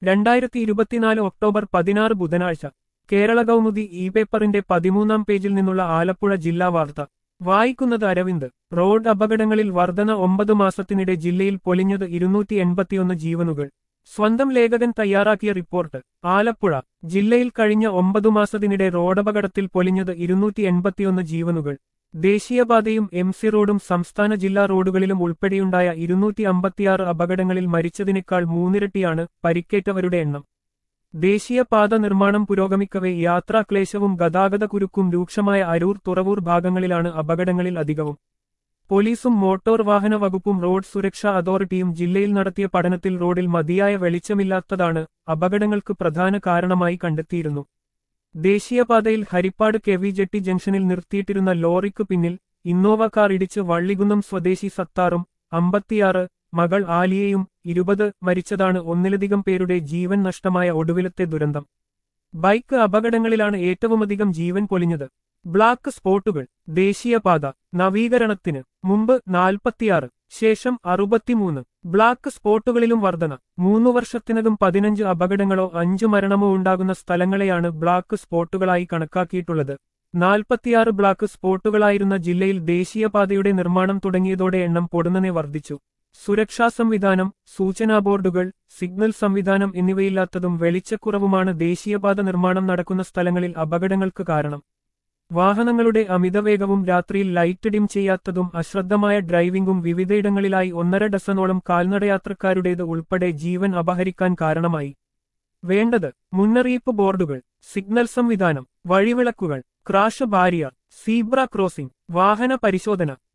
രണ്ടായിരത്തി ഇരുപത്തിനാല് ഒക്ടോബർ പതിനാറ് ബുധനാഴ്ച കേരള കൗമുദി ഇ പേപ്പറിന്റെ പതിമൂന്നാം പേജിൽ നിന്നുള്ള ആലപ്പുഴ ജില്ലാ വാർത്ത വായിക്കുന്നത് അരവിന്ദ് റോഡ് അപകടങ്ങളിൽ വർധന ഒമ്പത് മാസത്തിനിടെ ജില്ലയിൽ പൊലിഞ്ഞത് ഇരുന്നൂറ്റി എൺപത്തിയൊന്ന് ജീവനുകൾ സ്വന്തം ലേഖകൻ തയ്യാറാക്കിയ റിപ്പോർട്ട് ആലപ്പുഴ ജില്ലയിൽ കഴിഞ്ഞ ഒമ്പതു മാസത്തിനിടെ റോഡപകടത്തിൽ പൊലിഞ്ഞത് ഇരുന്നൂറ്റി എൺപത്തിയൊന്ന് ജീവനുകൾ ദേശീയപാതയും എം സി റോഡും സംസ്ഥാന ജില്ലാ റോഡുകളിലും ഉൾപ്പെടെയുണ്ടായ ഇരുന്നൂറ്റി അമ്പത്തിയാറ് അപകടങ്ങളിൽ മരിച്ചതിനേക്കാൾ മൂന്നിരട്ടിയാണ് പരിക്കേറ്റവരുടെ എണ്ണം ദേശീയപാത നിർമ്മാണം പുരോഗമിക്കവെ യാത്രാക്ലേശവും ഗതാഗത കുരുക്കും രൂക്ഷമായ അരൂർ തുറവൂർ ഭാഗങ്ങളിലാണ് അപകടങ്ങളിൽ അധികവും പോലീസും മോട്ടോർ വാഹന വകുപ്പും റോഡ് സുരക്ഷാ അതോറിറ്റിയും ജില്ലയിൽ നടത്തിയ പഠനത്തിൽ റോഡിൽ മതിയായ വെളിച്ചമില്ലാത്തതാണ് അപകടങ്ങൾക്ക് പ്രധാന കാരണമായി കണ്ടെത്തിയിരുന്നു ദേശീയപാതയിൽ ഹരിപ്പാട് കെവി ജെട്ടി ജംഗ്ഷനിൽ നിർത്തിയിട്ടിരുന്ന ലോറിക്ക് പിന്നിൽ ഇന്നോവ കാർ ഇടിച്ച് വള്ളികുന്നം സ്വദേശി സത്താറും അമ്പത്തിയാറ് മകൾ ആലിയയും ഇരുപത് മരിച്ചതാണ് ഒന്നിലധികം പേരുടെ ജീവൻ നഷ്ടമായ ഒടുവിലത്തെ ദുരന്തം ബൈക്ക് അപകടങ്ങളിലാണ് ഏറ്റവുമധികം ജീവൻ പൊലിഞ്ഞത് ബ്ലാക്ക് സ്പോട്ടുകൾ ദേശീയപാത നവീകരണത്തിന് മുമ്പ് നാൽപ്പത്തിയാറ് ശേഷം അറുപത്തിമൂന്ന് ബ്ലാക്ക് സ്പോട്ടുകളിലും വർധന മൂന്നു വർഷത്തിനകം പതിനഞ്ച് അപകടങ്ങളോ അഞ്ചു മരണമോ ഉണ്ടാകുന്ന സ്ഥലങ്ങളെയാണ് ബ്ലാക്ക് സ്പോട്ടുകളായി കണക്കാക്കിയിട്ടുള്ളത് നാൽപ്പത്തിയാറ് ബ്ലാക്ക് സ്പോട്ടുകളായിരുന്ന ജില്ലയിൽ ദേശീയപാതയുടെ നിർമ്മാണം തുടങ്ങിയതോടെ എണ്ണം പൊടുന്നനെ വർദ്ധിച്ചു സുരക്ഷാ സംവിധാനം സൂചനാ ബോർഡുകൾ സിഗ്നൽ സംവിധാനം എന്നിവയില്ലാത്തതും വെളിച്ചക്കുറവുമാണ് ദേശീയപാത നിർമ്മാണം നടക്കുന്ന സ്ഥലങ്ങളിൽ അപകടങ്ങൾക്ക് കാരണം വാഹനങ്ങളുടെ അമിതവേഗവും രാത്രിയിൽ ലൈറ്റ് ഡിം ചെയ്യാത്തതും അശ്രദ്ധമായ ഡ്രൈവിംഗും വിവിധയിടങ്ങളിലായി ഒന്നര ഡസനോളം കാൽനടയാത്രക്കാരുടേത് ഉൾപ്പെടെ ജീവൻ അപഹരിക്കാൻ കാരണമായി വേണ്ടത് മുന്നറിയിപ്പ് ബോർഡുകൾ സിഗ്നൽ സംവിധാനം വഴിവിളക്കുകൾ ക്രാഷ് ബാരിയർ സീബ്ര ക്രോസിംഗ് വാഹന പരിശോധന